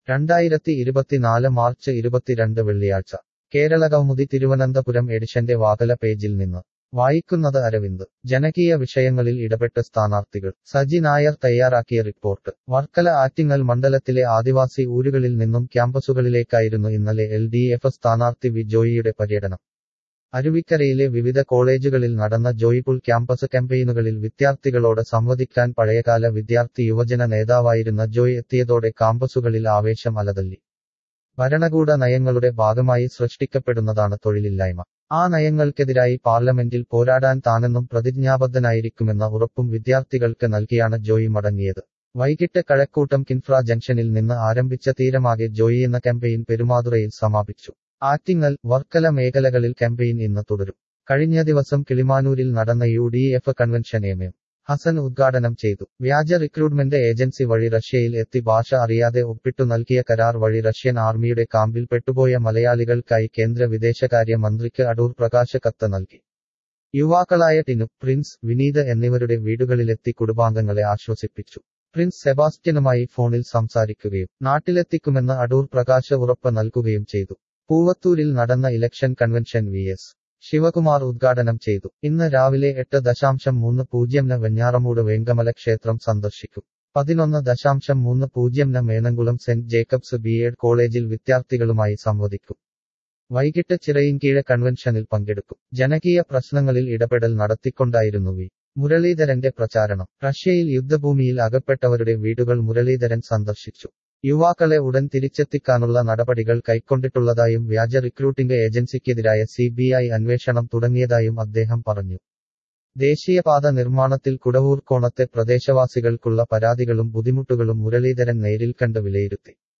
രണ്ടായിരത്തി ഇരുപത്തിനാല് മാർച്ച് ഇരുപത്തിരണ്ട് വെള്ളിയാഴ്ച കേരള കൗമുദി തിരുവനന്തപുരം എഡിഷന്റെ വാതല പേജിൽ നിന്ന് വായിക്കുന്നത് അരവിന്ദ് ജനകീയ വിഷയങ്ങളിൽ ഇടപെട്ട് സ്ഥാനാർത്ഥികൾ സജി നായർ തയ്യാറാക്കിയ റിപ്പോർട്ട് വർക്കല ആറ്റിങ്ങൽ മണ്ഡലത്തിലെ ആദിവാസി ഊരുകളിൽ നിന്നും ക്യാമ്പസുകളിലേക്കായിരുന്നു ഇന്നലെ എൽ ഡി എഫ് സ്ഥാനാർത്ഥി വി ജോയിയുടെ പര്യടനം അരുവിക്കരയിലെ വിവിധ കോളേജുകളിൽ നടന്ന ജോയിപുൾ ക്യാമ്പസ് ക്യാമ്പയിനുകളിൽ വിദ്യാർത്ഥികളോട് സംവദിക്കാൻ പഴയകാല വിദ്യാർത്ഥി യുവജന നേതാവായിരുന്ന ജോയ് എത്തിയതോടെ കാമ്പസുകളിൽ ആവേശം അലതല്ലി ഭരണകൂട നയങ്ങളുടെ ഭാഗമായി സൃഷ്ടിക്കപ്പെടുന്നതാണ് തൊഴിലില്ലായ്മ ആ നയങ്ങൾക്കെതിരായി പാർലമെന്റിൽ പോരാടാൻ താനെന്നും പ്രതിജ്ഞാബദ്ധനായിരിക്കുമെന്ന ഉറപ്പും വിദ്യാർത്ഥികൾക്ക് നൽകിയാണ് ജോയി മടങ്ങിയത് വൈകിട്ട് കഴക്കൂട്ടം കിൻഫ്ര ജംഗ്ഷനിൽ നിന്ന് ആരംഭിച്ച തീരമാകെ ജോയി എന്ന ക്യാമ്പയിൻ പെരുമാതുറയിൽ സമാപിച്ചു ആറ്റിങ്ങൽ വർക്കല മേഖലകളിൽ ക്യാമ്പയിൻ ഇന്ന് തുടരും കഴിഞ്ഞ ദിവസം കിളിമാനൂരിൽ നടന്ന U D F convention M M Hassan ഉദ്ഘാടനം ചെയ്തു വ്യാജ റിക്രൂട്ട്മെന്റ് ഏജൻസി വഴി റഷ്യയിൽ എത്തി ഭാഷ അറിയാതെ ഒപ്പിട്ടു നൽകിയ കരാർ വഴി റഷ്യൻ ആർമിയുടെ കാമ്പിൽ പെട്ടുപോയ മലയാളികൾക്കായി കേന്ദ്ര വിദേശകാര്യ മന്ത്രിക്ക് അടൂർ പ്രകാശ് കത്ത് നൽകി യുവാക്കളായ ടിനു പ്രിൻസ് വിനീത് എന്നിവരുടെ വീടുകളിലെത്തി കുടുംബാംഗങ്ങളെ ആശ്വസിപ്പിച്ചു പ്രിൻസ് സെബാസ്റ്റ്യനുമായി ഫോണിൽ സംസാരിക്കുകയും നാട്ടിലെത്തിക്കുമെന്ന് അടൂർ പ്രകാശ് ഉറപ്പ് നൽകുകയും ചെയ്തു പൂവത്തൂരിൽ നടന്ന election convention V S Sivakumar ഉദ്ഘാടനം ചെയ്തു ഇന്ന് രാവിലെ എട്ട് ദശാംശം മൂന്ന് പൂജ്യംന് വെഞ്ഞാറമൂട് വേങ്കമല ക്ഷേത്രം സന്ദർശിക്കും പതിനൊന്ന് ദശാംശം മൂന്ന് പൂജ്യംന് മേനങ്കുളം സെന്റ് ജേക്കബ്സ് ബി എഡ് കോളേജിൽ വിദ്യാർത്ഥികളുമായി സംവദിക്കും വൈകിട്ട് ചിറയിൻകീഴ് കൺവെൻഷനിൽ പങ്കെടുക്കും ജനകീയ പ്രശ്നങ്ങളിൽ ഇടപെടൽ നടത്തിക്കൊണ്ടായിരുന്നു വി മുരളീധരന്റെ പ്രചാരണം റഷ്യയിൽ യുദ്ധഭൂമിയിൽ അകപ്പെട്ടവരുടെ വീടുകൾ മുരളീധരൻ സന്ദർശിച്ചു യുവാക്കളെ ഉടൻ തിരിച്ചെത്തിക്കാനുള്ള നടപടികൾ കൈക്കൊണ്ടിട്ടുള്ളതായും വ്യാജ റിക്രൂട്ടിംഗ് ഏജൻസിക്കെതിരായ സി അന്വേഷണം തുടങ്ങിയതായും അദ്ദേഹം പറഞ്ഞു ദേശീയപാത നിർമ്മാണത്തിൽ കുടവൂർ കോണത്തെ പ്രദേശവാസികൾക്കുള്ള പരാതികളും ബുദ്ധിമുട്ടുകളും മുരളീധരൻ നേരിൽ കണ്ട് വിലയിരുത്തി